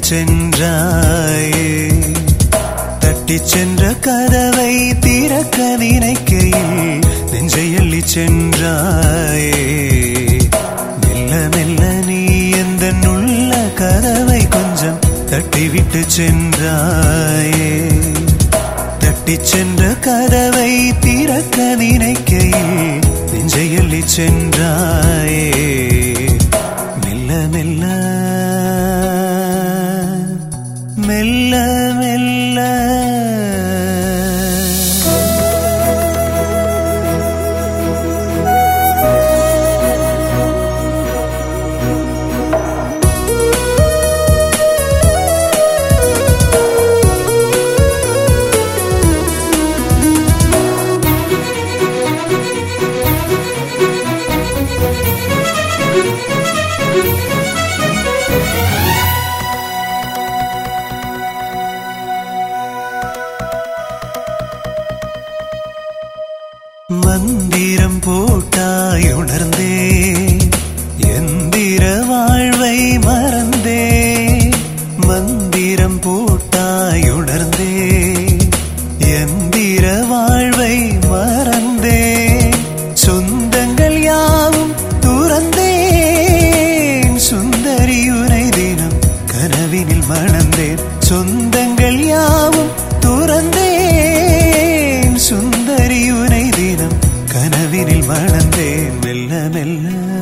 சென்றாயே தட்டிச் சென்ற கதவை திறக்க நினைக்கையில் நெஞ்சை அள்ளி சென்றாயே மெல்ல மெல்ல நீ எந்த உள்ள கதவை கொஞ்சம் தட்டிவிட்டு சென்றாயே தட்டிச் சென்ற கதவை திறக்க நினைக்கையில் நெஞ்சை அள்ளி சென்றாயே மெல்ல மெல்ல மெல்ல மெல்ல மந்திரம் போட்டாய் உணர்ந்தே எந்திர வாழ்வை மறந்தே மந்திரம் போட்டாய் உணர்ந்தே எந்திர வாழ்வை மறந்தே சொந்தங்கள் யாவும் துறந்தேன் சுந்தரியுனை தினம் கனவினில் மணந்தேன் சொந்தங்கள் யாவும் துறந்தேன் சுந்தரியுனை தினம் கனவினில் மணந்தேன் மெல்ல மெல்ல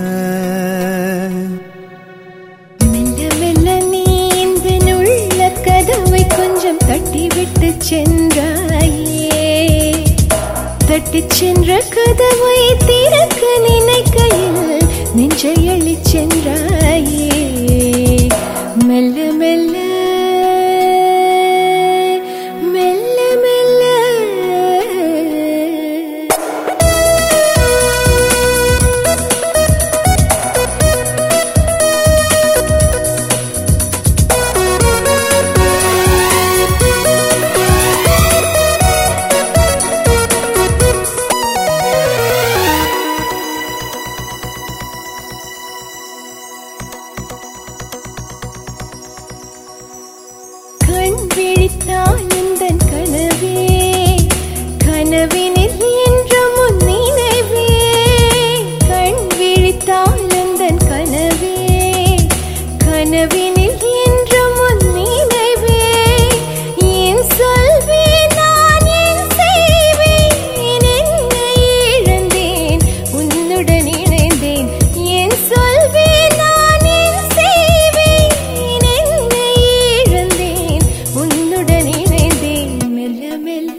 மெல்ல மெல்ல நீ இந்த உள்ள கதவை கொஞ்சம் தட்டிவிட்டு சென்றாயே தட்டிச் சென்ற கதவை திறக்க நினைக்கையில் நெஞ்சை அள்ளிச் சென்றாயே மெல்ல மெல்ல மெல்ல மெல்ல கண் விழித்தால் எந்தன் கனவே கனவினில் என்றும் உன் நினைவே கண் விழித்தால் எந்தன் கனவே கனவினில் என்றும் உன் நினைவே என் சொல்வேன் நான் என் செய்வேன் என்னை இழந்தேன் உன்னுடன் இணைந்தேன் என் சொல்வேன் நான் என் செய்வேன் என்னை இழந்தேன் உன்னுடன் இணைந்தேன் மெல்ல மெல்ல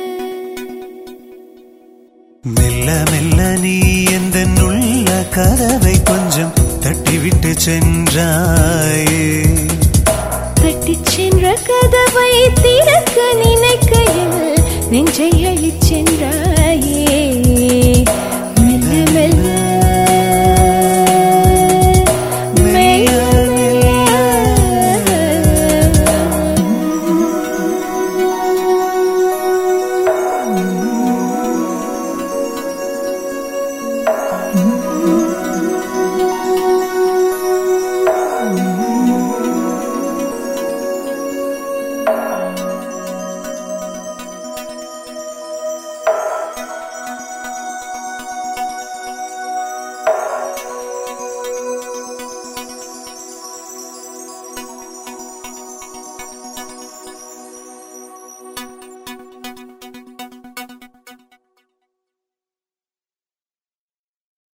மெல்ல மெல்ல நீ எந்த உள்ள கதவை கொஞ்சம் தட்டிவிட்டு சென்றாயே தட்டிச் சென்ற கதவை திறக்க நினைக்கையில் நெஞ்சை அழிச் சென்றாயே